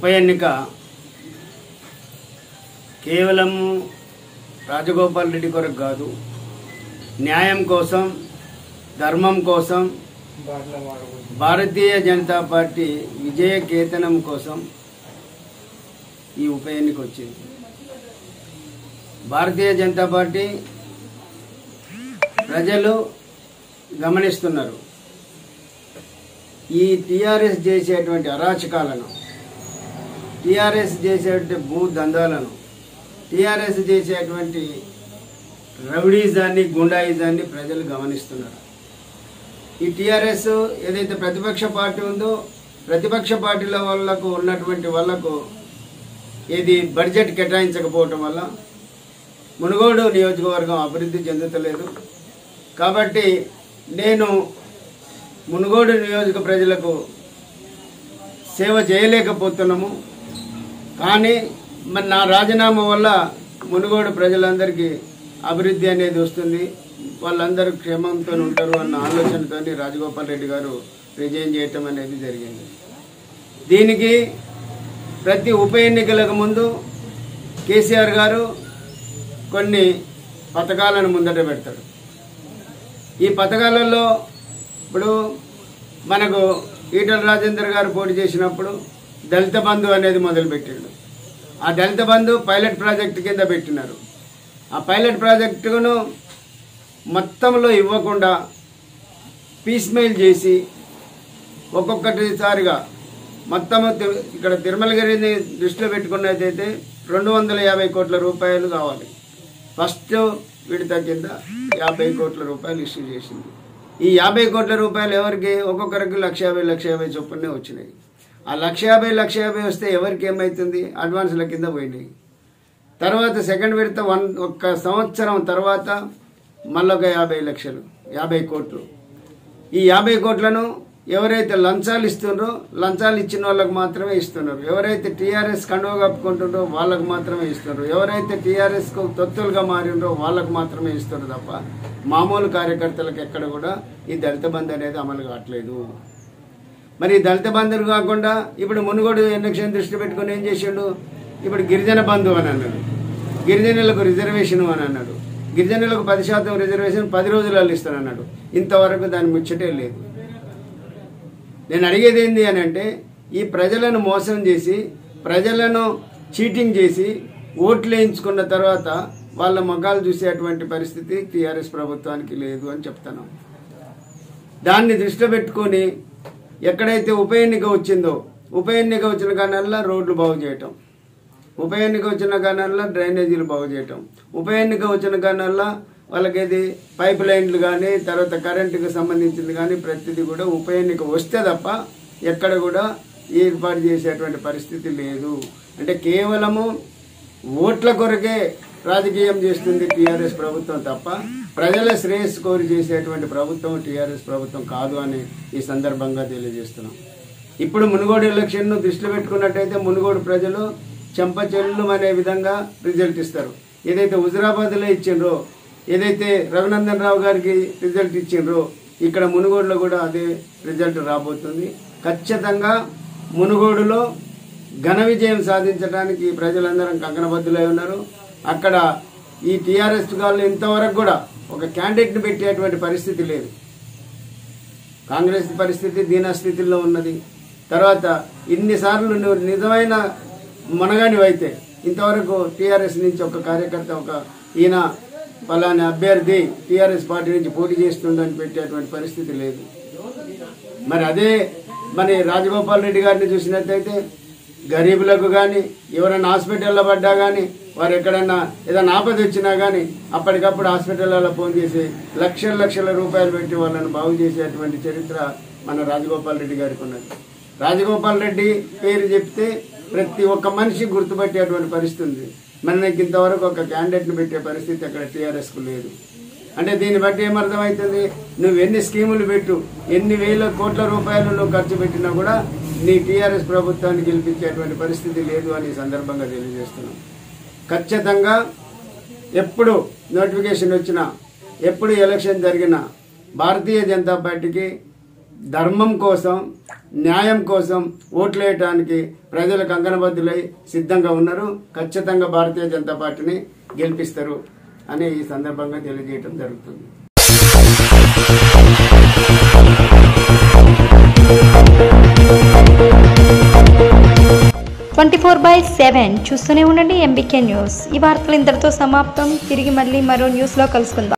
ఉప ఎన్నిక కేవలం రాజగోపాల్ రెడ్డి కొరకు కాదు న్యాయం కోసం ధర్మం కోసం భారతీయ జనతా పార్టీ విజయ కేతనం కోసం ఈ ఉప ఎన్నిక వచ్చింది భారతీయ జనతా పార్టీ ప్రజలు గమనిస్తున్నారు ఈ టీఆర్ఎస్ చేసేటువంటి అరాచకాలను టీఆర్ఎస్ చేసేటువంటి భూ దందాలను టీఆర్ఎస్ చేసేటువంటి రౌడీజాన్ని గుండాయిజాన్ని ప్రజలు గమనిస్తున్నారు ఈ టీఆర్ఎస్ ఏదైతే ప్రతిపక్ష పార్టీ ఉందో ప్రతిపక్ష పార్టీల వాళ్ళకు ఉన్నటువంటి వాళ్ళకు ఇది బడ్జెట్ కేటాయించకపోవటం వల్ల మునుగోడు నియోజకవర్గం అభివృద్ధి చెందుతలేదు కాబట్టి నేను మునుగోడు నియోజక ప్రజలకు సేవ చేయలేకపోతున్నాము కానీ మరి నా రాజీనామా వల్ల మునుగోడు ప్రజలందరికీ అభివృద్ధి అనేది వస్తుంది వాళ్ళందరూ క్షేమంతో ఉంటారు అన్న ఆలోచనతో రాజగోపాల్ రెడ్డి గారు రిజైన్ చేయటం అనేది జరిగింది దీనికి ప్రతి ఉప ఎన్నికలకు ముందు కేసీఆర్ గారు కొన్ని పథకాలను ముందట పెడతాడు ఈ పథకాలలో ఇప్పుడు మనకు ఈటల రాజేందర్ గారు పోటీ చేసినప్పుడు దళిత బంధు అనేది మొదలుపెట్టాడు ఆ దళిత బంధు పైలట్ ప్రాజెక్ట్ కింద పెట్టినారు ఆ పైలట్ ప్రాజెక్టును మొత్తంలో ఇవ్వకుండా పీస్మెయిల్ చేసి ఒక్కొక్కటిసారిగా మొత్తము తి- ఇక్కడ తిరుమలగిరిని దృష్టిలో పెట్టుకున్నట్టయితే రెండు వందల యాభై కోట్ల రూపాయలు కావాలి ఫస్ట్ విడత కింద యాభై కోట్ల రూపాయలు ఇష్యూ చేసింది ఈ యాభై కోట్ల రూపాయలు ఎవరికి ఒక్కొక్కరికి లక్ష యాభై లక్ష యాభై చొప్పునే వచ్చినాయి ఆ లక్ష యాభై లక్ష యాభై వస్తే ఎవరికి ఏమవుతుంది అడ్వాన్స్ల కింద పోయినాయి తర్వాత సెకండ్ విడత వన్ ఒక్క సంవత్సరం తర్వాత మళ్ళీ ఒక యాభై లక్షలు యాభై కోట్లు ఈ యాభై కోట్లను ఎవరైతే లంచాలు ఇస్తున్నారో లంచాలు ఇచ్చిన వాళ్ళకి మాత్రమే ఇస్తున్నారు ఎవరైతే టీఆర్ఎస్ కండువ కప్పుకుంటుండ్రో వాళ్ళకు మాత్రమే ఇస్తున్నారు ఎవరైతే టీఆర్ఎస్ కు తొత్తులుగా మారిండ్రో వాళ్ళకు మాత్రమే ఇస్తున్నారు తప్ప మామూలు కార్యకర్తలకు ఎక్కడ కూడా ఈ దళిత బంధు అనేది అమలు కావట్లేదు మరి ఈ దళిత బంధువులు కాకుండా ఇప్పుడు మునుగోడు ఎలక్షన్ దృష్టి పెట్టుకుని ఏం చేసిండు ఇప్పుడు గిరిజన బంధు అని అన్నాడు గిరిజనులకు రిజర్వేషన్ అని అన్నాడు గిరిజనులకు పది శాతం రిజర్వేషన్ పది రోజులలో ఇస్తానన్నాడు ఇంతవరకు దాని ముచ్చటే లేదు నేను అడిగేది ఏంటి అని అంటే ఈ ప్రజలను మోసం చేసి ప్రజలను చీటింగ్ చేసి ఓట్లు వేయించుకున్న తర్వాత వాళ్ళ మొగ్గాలు చూసేటువంటి పరిస్థితి టీఆర్ఎస్ ప్రభుత్వానికి లేదు అని చెప్తాను దాన్ని దృష్టిలో పెట్టుకొని ఎక్కడైతే ఉప ఎన్నిక వచ్చిందో ఉప ఎన్నిక వచ్చిన కానల్లా రోడ్లు బాగు చేయటం ఉప ఎన్నిక వచ్చిన కానల్లా డ్రైనేజీలు బాగు చేయటం ఉప ఎన్నిక వచ్చిన కానల్లా వాళ్ళకి పైప్ లైన్లు కానీ తర్వాత కరెంటుకు సంబంధించింది కానీ ప్రతిదీ కూడా ఉప ఎన్నిక వస్తే తప్ప ఎక్కడ కూడా ఏర్పాటు చేసేటువంటి పరిస్థితి లేదు అంటే కేవలము ఓట్ల కొరకే రాజకీయం చేస్తుంది టీఆర్ఎస్ ప్రభుత్వం తప్ప ప్రజల శ్రేయస్సు కోరి చేసేటువంటి ప్రభుత్వం టీఆర్ఎస్ ప్రభుత్వం కాదు అని ఈ సందర్భంగా తెలియజేస్తున్నాం ఇప్పుడు మునుగోడు ఎలక్షన్ను దృష్టిలో పెట్టుకున్నట్టయితే మునుగోడు ప్రజలు చెంపచెల్లు అనే విధంగా రిజల్ట్ ఇస్తారు ఏదైతే హుజరాబాద్లో ఇచ్చిండ్రో ఏదైతే రఘునందన్ రావు గారికి రిజల్ట్ ఇచ్చిండ్రో ఇక్కడ మునుగోడులో కూడా అదే రిజల్ట్ రాబోతుంది ఖచ్చితంగా మునుగోడులో ఘన విజయం సాధించడానికి ప్రజలందరం కంకణబద్దులై ఉన్నారు అక్కడ ఈ టీఆర్ఎస్ వాళ్ళు ఇంతవరకు కూడా ఒక క్యాండిడేట్ని పెట్టేటువంటి పరిస్థితి లేదు కాంగ్రెస్ పరిస్థితి దీనస్థితిలో ఉన్నది తర్వాత ఇన్నిసార్లు నువ్వు నిజమైన మనగానివైతే ఇంతవరకు టీఆర్ఎస్ నుంచి ఒక కార్యకర్త ఒక ఈయన పలాని అభ్యర్థి టీఆర్ఎస్ పార్టీ నుంచి పోటీ చేస్తుందని పెట్టేటువంటి పరిస్థితి లేదు మరి అదే మరి రాజగోపాల్ రెడ్డి గారిని చూసినట్టయితే గరీబులకు కానీ ఎవరైనా హాస్పిటల్లో పడ్డా కానీ వారు ఎక్కడన్నా ఏదైనా ఆపద వచ్చినా కానీ అప్పటికప్పుడు హాస్పిటల్లో ఫోన్ చేసి లక్షల లక్షల రూపాయలు పెట్టి వాళ్ళని బాగు చేసేటువంటి చరిత్ర మన రాజగోపాల్ రెడ్డి గారికి ఉన్నది రాజగోపాల్ రెడ్డి పేరు చెప్తే ప్రతి ఒక్క మనిషి గుర్తుపట్టేటువంటి పరిస్థితి ఉంది మరి నాకు ఇంతవరకు ఒక క్యాండిడేట్ని పెట్టే పరిస్థితి అక్కడ టీఆర్ఎస్కు లేదు అంటే దీన్ని బట్టి ఏమర్థమవుతుంది నువ్వు ఎన్ని స్కీములు పెట్టు ఎన్ని వేల కోట్ల రూపాయలు నువ్వు ఖర్చు పెట్టినా కూడా నీ టీఆర్ఎస్ ప్రభుత్వాన్ని గెలిపించేటువంటి పరిస్థితి లేదు అని ఈ సందర్భంగా తెలియజేస్తున్నాం ఖచ్చితంగా ఎప్పుడు నోటిఫికేషన్ వచ్చినా ఎప్పుడు ఎలక్షన్ జరిగినా భారతీయ జనతా పార్టీకి ధర్మం కోసం న్యాయం కోసం ఓట్లు వేయటానికి ప్రజలకు కంకణబద్దులై సిద్ధంగా ఉన్నారు ఖచ్చితంగా భారతీయ జనతా పార్టీని గెలిపిస్తారు అని ఈ సందర్భంగా తెలియజేయడం జరుగుతుంది ట్వంటీ ఫోర్ బై సెవెన్ చూస్తూనే ఉండండి ఎంబీకే న్యూస్ ఈ వార్తలు ఇంతటితో సమాప్తం తిరిగి మళ్ళీ మరో న్యూస్లో కలుసుకుందాం